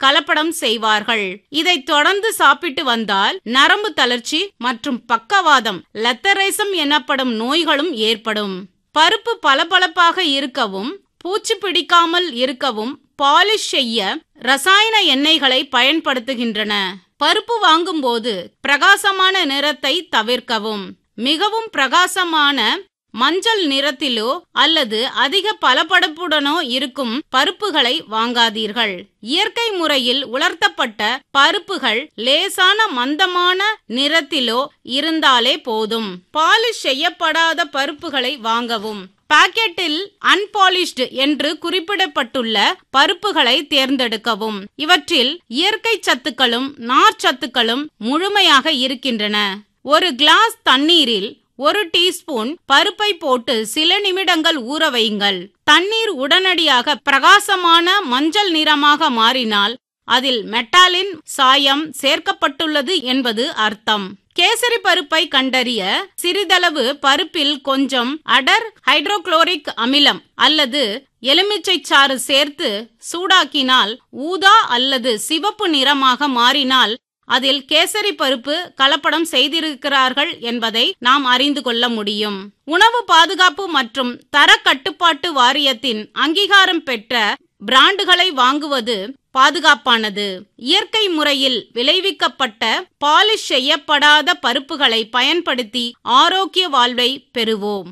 கலப்படம் செய்வார்கள் இதை தொடர்ந்து சாப்பிட்டு வந்தால் நரம்பு தளர்ச்சி மற்றும் பக்கவாதம் லெத்தரைசம் எனப்படும் நோய்களும் ஏற்படும் பருப்பு பளபளப்பாக இருக்கவும் பூச்சி பிடிக்காமல் இருக்கவும் பாலிஷ் செய்ய ரசாயன எண்ணெய்களை பயன்படுத்துகின்றன பருப்பு வாங்கும்போது பிரகாசமான நிறத்தை தவிர்க்கவும் மிகவும் பிரகாசமான மஞ்சள் நிறத்திலோ அல்லது அதிக பளபளப்புடனோ இருக்கும் பருப்புகளை வாங்காதீர்கள் இயற்கை முறையில் உலர்த்தப்பட்ட பருப்புகள் லேசான மந்தமான நிறத்திலோ இருந்தாலே போதும் பாலிஷ் செய்யப்படாத பருப்புகளை வாங்கவும் பாக்கெட்டில் அன்பாலிஷ்டு என்று குறிப்பிடப்பட்டுள்ள பருப்புகளை தேர்ந்தெடுக்கவும் இவற்றில் இயற்கை சத்துக்களும் நார்ச்சத்துக்களும் முழுமையாக இருக்கின்றன ஒரு கிளாஸ் தண்ணீரில் ஒரு டீஸ்பூன் பருப்பை போட்டு சில நிமிடங்கள் ஊற வையுங்கள் தண்ணீர் உடனடியாக பிரகாசமான மஞ்சள் நிறமாக மாறினால் அதில் மெட்டாலின் சாயம் சேர்க்கப்பட்டுள்ளது என்பது அர்த்தம் கேசரி பருப்பை கண்டறிய சிறிதளவு பருப்பில் கொஞ்சம் அடர் ஹைட்ரோகுளோரிக் அமிலம் அல்லது எலுமிச்சை சாறு சேர்த்து சூடாக்கினால் ஊதா அல்லது சிவப்பு நிறமாக மாறினால் அதில் கேசரி பருப்பு கலப்படம் செய்திருக்கிறார்கள் என்பதை நாம் அறிந்து கொள்ள முடியும் உணவு பாதுகாப்பு மற்றும் தர கட்டுப்பாட்டு வாரியத்தின் அங்கீகாரம் பெற்ற பிராண்டுகளை வாங்குவது பாதுகாப்பானது இயற்கை முறையில் விளைவிக்கப்பட்ட பாலிஷ் செய்யப்படாத பருப்புகளை பயன்படுத்தி ஆரோக்கிய வாழ்வை பெறுவோம்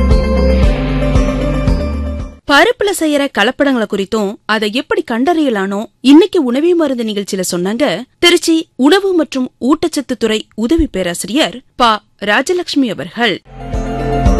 பருப்புல செய்யற கலப்படங்களை குறித்தும் அதை எப்படி கண்டறியலானோ இன்னைக்கு உணவே மருந்து நிகழ்ச்சியில சொன்னாங்க திருச்சி உணவு மற்றும் ஊட்டச்சத்து துறை உதவி பேராசிரியர் ப ராஜலட்சுமி அவர்கள்